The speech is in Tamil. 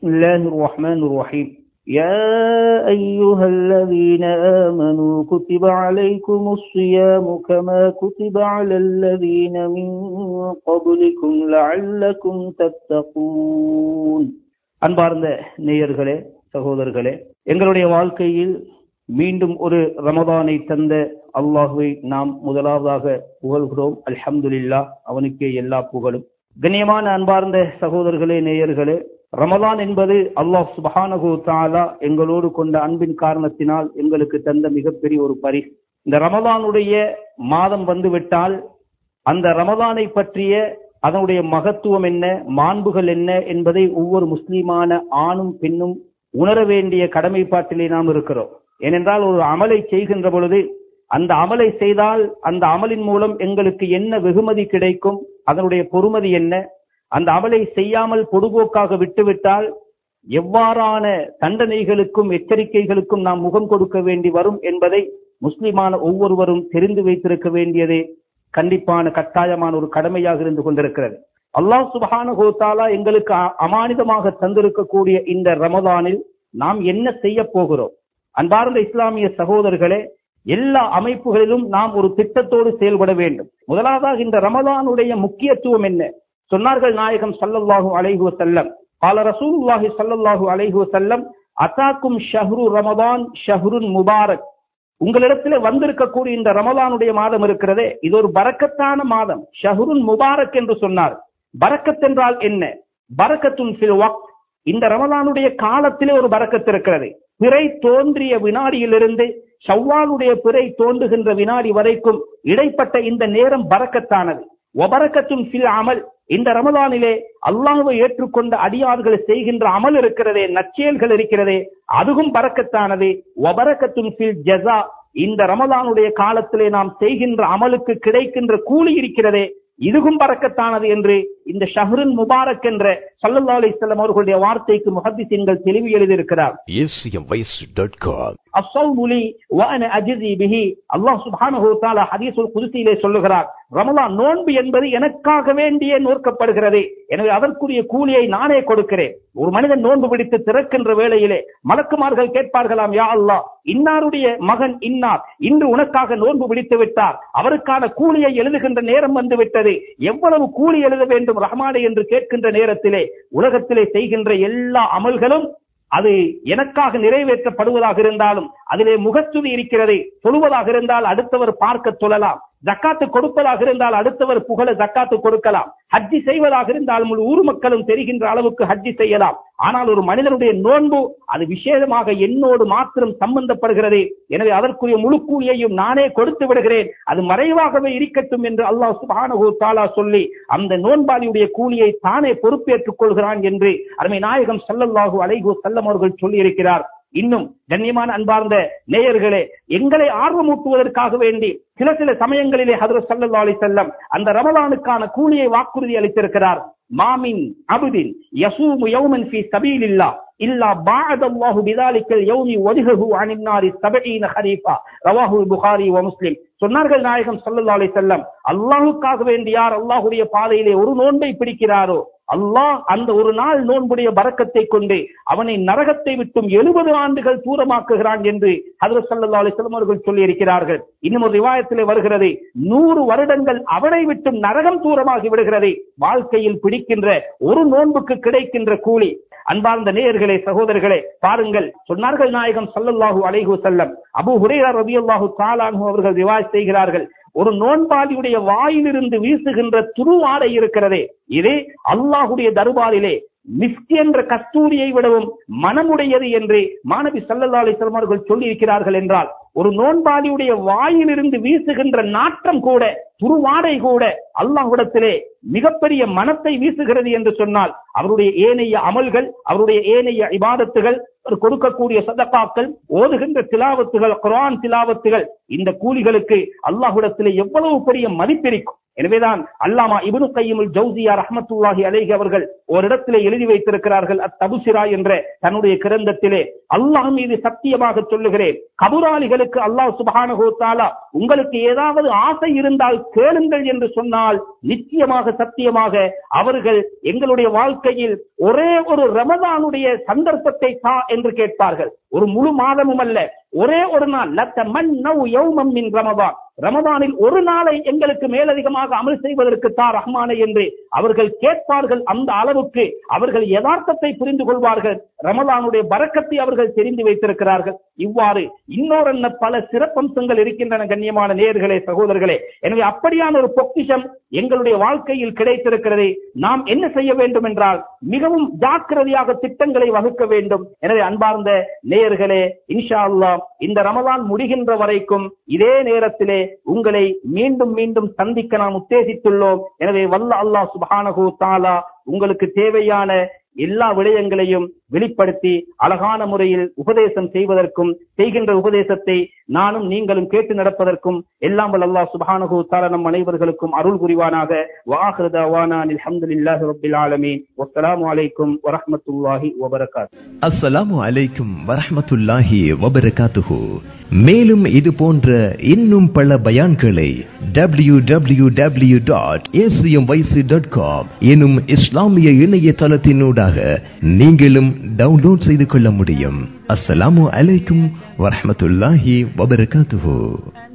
بسم الله الرحمن الرحيم يا أيها الذين آمنوا كتب عليكم الصيام كما كتب على الذين من قبلكم لعلكم تتقون அன்பார்ந்த நேயர்களே சகோதரர்களே எங்களுடைய வாழ்க்கையில் மீண்டும் ஒரு ரமதானை தந்த அல்லாஹுவை நாம் முதலாவதாக புகழ்கிறோம் அல்ஹம்துலில்லா அவனுக்கே எல்லா புகழும் கண்ணியமான அன்பார்ந்த சகோதரர்களே நேயர்களே ரமதான் என்பது அல்லாஹ் சுபஹானகு தாலா எங்களோடு கொண்ட அன்பின் காரணத்தினால் எங்களுக்கு தந்த மிகப்பெரிய ஒரு பரிசு இந்த ரமதானுடைய மாதம் வந்துவிட்டால் அந்த ரமதானை பற்றிய அதனுடைய மகத்துவம் என்ன மாண்புகள் என்ன என்பதை ஒவ்வொரு முஸ்லீமான ஆணும் பெண்ணும் உணர வேண்டிய கடமைப்பாட்டிலே நாம் இருக்கிறோம் ஏனென்றால் ஒரு அமலை செய்கின்ற பொழுது அந்த அமலை செய்தால் அந்த அமலின் மூலம் எங்களுக்கு என்ன வெகுமதி கிடைக்கும் அதனுடைய பொறுமதி என்ன அந்த அமலை செய்யாமல் பொதுபோக்காக விட்டுவிட்டால் எவ்வாறான தண்டனைகளுக்கும் எச்சரிக்கைகளுக்கும் நாம் முகம் கொடுக்க வேண்டி வரும் என்பதை முஸ்லிமான ஒவ்வொருவரும் தெரிந்து வைத்திருக்க வேண்டியதே கண்டிப்பான கட்டாயமான ஒரு கடமையாக இருந்து கொண்டிருக்கிறது அல்லாஹ் சுபஹான கோத்தாலா எங்களுக்கு அமானிதமாக தந்திருக்கக்கூடிய இந்த ரமதானில் நாம் என்ன செய்ய போகிறோம் அன்பார்ந்த இஸ்லாமிய சகோதரர்களே எல்லா அமைப்புகளிலும் நாம் ஒரு திட்டத்தோடு செயல்பட வேண்டும் முதலாவதாக இந்த ரமதானுடைய முக்கியத்துவம் என்ன சொன்னார்கள் நாயகம் சல்லல்லாஹு அலைஹு செல்லம் கால ரசூலுல்லாஹி சல்லல்லாஹு அலைஹு செல்லம் அத்தாக்கும் ஷஹ்ரு ரமதான் ஷஹ்ருன் முபாரக் உங்களிடத்துல வந்திருக்கக்கூடிய இந்த ரமலானுடைய மாதம் இருக்கிறதே இது ஒரு பரக்கத்தான மாதம் ஷஹ்ருன் முபாரக் என்று சொன்னார் பரக்கத் என்றால் என்ன பரக்கத்துன் ஃபில் வக்த் இந்த ரமலானுடைய காலத்திலே ஒரு பரக்கத்து இருக்கிறது பிறை தோன்றிய வினாடியிலிருந்து ஷவ்வாலுடைய பிறை தோன்றுகின்ற வினாடி வரைக்கும் இடைப்பட்ட இந்த நேரம் பரக்கத்தானது ஒபரக்கத்தும் ஃபில் அமல் இந்த ரமதானிலே அல்லாஹுவை ஏற்றுக்கொண்ட அடியார்கள் செய்கின்ற அமல் இருக்கிறதே நச்செயல்கள் இருக்கிறதே அதுவும் பறக்கத்தானது ஒபரக்கத்தும் ஃபில் ஜஸா இந்த ரமதானுடைய காலத்திலே நாம் செய்கின்ற அமலுக்கு கிடைக்கின்ற கூலி இருக்கிறதே இதுவும் பறக்கத்தானது என்று இந்த ஷஹருன் முபாரக் என்ற சல்லல்லா அலிஸ்லாம் அவர்களுடைய வார்த்தைக்கு முஹத்திசீன்கள் தெளிவு எழுதியிருக்கிறார் அல்லாஹ் சுப்ஹானஹு தஆலா ஹதீஸுல் குதுசியிலே சொல்லுகிறார் ரமலான் நோன்பு என்பது எனக்காக வேண்டியே நோக்கப்படுகிறது எனவே அதற்குரிய கூலியை நானே கொடுக்கிறேன் ஒரு மனிதன் நோன்பு பிடித்து திறக்கின்ற வேளையிலே மலக்குமார்கள் கேட்பார்களாம் யா அல்லாஹ் இன்னாருடைய மகன் இன்னார் இன்று உனக்காக நோன்பு பிடித்து விட்டார் அவருக்கான கூலியை எழுதுகின்ற நேரம் வந்து விட்டது எவ்வளவு கூலி எழுத வேண்டும் ரஹ்மானே என்று கேட்கின்ற நேரத்திலே உலகத்திலே செய்கின்ற எல்லா அமல்களும் அது எனக்காக நிறைவேற்றப்படுவதாக இருந்தாலும் அதிலே முகஸ்துதி இருக்கிறது சொல்வதாக இருந்தால் அடுத்தவர் பார்க்க சொல்லலாம் ஜக்காத்து கொடுப்பதாக இருந்தால் அடுத்தவர் புகழ ஜக்காத்து கொடுக்கலாம் ஹஜ்ஜி செய்வதாக இருந்தால் முழு ஊர் மக்களும் தெரிகின்ற அளவுக்கு ஹஜ்ஜி செய்யலாம் ஆனால் ஒரு மனிதனுடைய நோன்பு அது விசேஷமாக என்னோடு மாத்திரம் சம்பந்தப்படுகிறது எனவே அதற்குரிய முழு கூலியையும் நானே கொடுத்து விடுகிறேன் அது மறைவாகவே இருக்கட்டும் என்று அல்லாஹ் சுபானு தாலா சொல்லி அந்த நோன்பாளியுடைய கூலியை தானே பொறுப்பேற்றுக் கொள்கிறான் என்று அருமை நாயகம் சல்லல்லாஹு அலைகு செல்லம் அவர்கள் சொல்லி இருக்கிறார் இன்னும் கண்ணியமான அன்பார்ந்த நேயர்களே எங்களை ஆர்வமூட்டுவதற்காக வேண்டி சில சில சமயங்களிலே ஹதரத் சல்லா அலி செல்லம் அந்த ரமலானுக்கான கூலியை வாக்குறுதி அளித்திருக்கிறார் மாமின் அபுதின் யசூமு யௌமன் ஃபி சபீலில்லா இல்லா பாஅத அல்லாஹு பிதாலிக்கல் யௌமி வஜ்ஹஹு அனின் நாரி 70 ஹரீஃபா ரவாஹு புகாரி வ முஸ்லிம் சொன்னார்கள் நாயகம் ஸல்லல்லாஹு அலைஹி வஸல்லம் அல்லாஹ்வுக்காக வேண்டி யார் அல்லாஹ்வுடைய பாதையிலே ஒரு நோன்பை பிடிக்கிறாரோ அல்லாஹ் அந்த ஒரு நாள் நோன்புடைய பறக்கத்தை கொண்டு அவனை நரகத்தை விட்டும் எழுபது ஆண்டுகள் தூரமாக்குகிறான் என்று ஹதரத் ஸல்லல்லாஹு அலைஹி வஸல்லம் அவர்கள் சொல்லி இருக்கிறார்கள் இன்னும் ஒரு ரிவாயத்திலே வருகிறது நூறு வருடங்கள் அவனை விட்டும் நரகம் தூரமாகி விடுகிறது வாழ்க்கையில் பிடிக்கின்ற ஒரு நோன்புக்கு கிடைக்கின்ற கூலி அன்பார்ந்த நேயர்களே சகோதரர்களே பாருங்கள் சொன்னார்கள் நாயகம் சல்லல்லாஹு அலைஹு செல்லம் அபு ஹுரேரா ரபியல்லாஹு தாலானு அவர்கள் ரிவாய் செய்கிறார்கள் ஒரு நோன்பாளியுடைய வாயிலிருந்து வீசுகின்ற துருவாடை இருக்கிறதே இது அல்லாஹுடைய தர்பாரிலே மிஸ்கி என்ற கஸ்தூரியை விடவும் மனமுடையது என்று மாணவி சல்லல்லா அலிஸ்லாம் அவர்கள் சொல்லி இருக்கிறார்கள் என்றால் ஒரு நோன்பாளியுடைய வாயிலிருந்து வீசுகின்ற நாற்றம் கூட துருவாடை கூட அல்லாஹ்விடத்திலே மிகப்பெரிய மனத்தை வீசுகிறது என்று சொன்னால் அவருடைய ஏனைய அமல்கள் அவருடைய ஏனைய இபாதத்துகள் கொடுக்கக்கூடிய சதக்காக்கள் ஓதுகின்ற திலாவத்துகள் குரான் திலாவத்துகள் இந்த கூலிகளுக்கு அல்லாஹ்விடத்திலே எவ்வளவு பெரிய மதிப்பிருக்கும் எனவேதான் அல்லாமா இபனு கையமுல் ஜவுசியா ரஹமத்துல்லாஹி அலைஹி அவர்கள் ஒரு இடத்திலே எழுதி வைத்திருக்கிறார்கள் அத்தபுசிரா என்ற தன்னுடைய கிரந்தத்திலே அல்லாஹ் மீது சத்தியமாக சொல்லுகிறேன் கபுராளிகளுக்கு அல்லாஹ் சுபஹானஹு தஆலா உங்களுக்கு ஏதாவது ஆசை இருந்தால் கேளுங்கள் என்று சொன்னால் நிச்சயமாக சத்தியமாக அவர்கள் எங்களுடைய வாழ்க்கையில் ஒரே ஒரு ரமதானுடைய சந்தர்ப்பத்தை தா என்று கேட்பார்கள் ஒரு முழு மாதமும் அல்ல ஒரே ஒரு நாள் லத்த மண் யௌமம் மின் ரமதான் ரமதானில் ஒரு நாளை எங்களுக்கு மேலதிகமாக அமல் செய்வதற்கு தா ரஹ்மானே என்று அவர்கள் கேட்பார்கள் அந்த அளவுக்கு அவர்கள் யதார்த்தத்தை புரிந்து கொள்வார்கள் ரமதானுடைய பறக்கத்தை அவர்கள் தெரிந்து வைத்திருக்கிறார்கள் இவ்வாறு இன்னொரு பல சிறப்பம்சங்கள் இருக்கின்றன கண்ணியமான நேயர்களே சகோதரர்களே எனவே அப்படியான ஒரு பொக்கிஷம் எங்களுடைய வாழ்க்கையில் கிடைத்திருக்கிறது நாம் என்ன செய்ய வேண்டும் என்றால் மிகவும் ஜாக்கிரதையாக திட்டங்களை வகுக்க வேண்டும் எனவே அன்பார்ந்த நேயர்களே இன்ஷா அல்லாஹ் இந்த ரமலான் முடிகின்ற வரைக்கும் இதே நேரத்திலே உங்களை மீண்டும் மீண்டும் சந்திக்க நாம் உத்தேசித்துள்ளோம் எனவே வல்ல அல்லாஹ் சுப்ஹானஹு தஆலா உங்களுக்கு தேவையான எல்லா விடயங்களையும் வெளிப்படுத்தி அழகான முறையில் உபதேசம் செய்வதற்கும் செய்கின்ற உபதேசத்தை நானும் நீங்களும் கேட்டு நடப்பதற்கும் எல்லாம் வல்ல அல்லாஹ் சுப்ஹானஹு தஆலா நம் அனைவர்களுக்கும் அருள் புரிவானாக வாஹிரு தவானா அல்ஹம்துலில்லாஹி ரப்பில் ஆலமீன் வஸ்ஸலாமு அலைக்கும் வரஹ்மத்துல்லாஹி வபரகாத்துஹு அஸ்ஸலாமு அலைக்கும் வரஹ்மத்துல்லாஹி வபரகாத்துஹு மேலும் இது போன்ற இன்னும் பல பயான்களை W W W dot dot com எனும் இஸ்லாமிய இணையதளத்தினூடாக நீங்களும் டவுன்லோட் செய்து கொள்ள முடியும் அஸ்ஸலாமு அலைக்கும் வரஹ்மத்துல்லாஹி வபரகாத்துஹு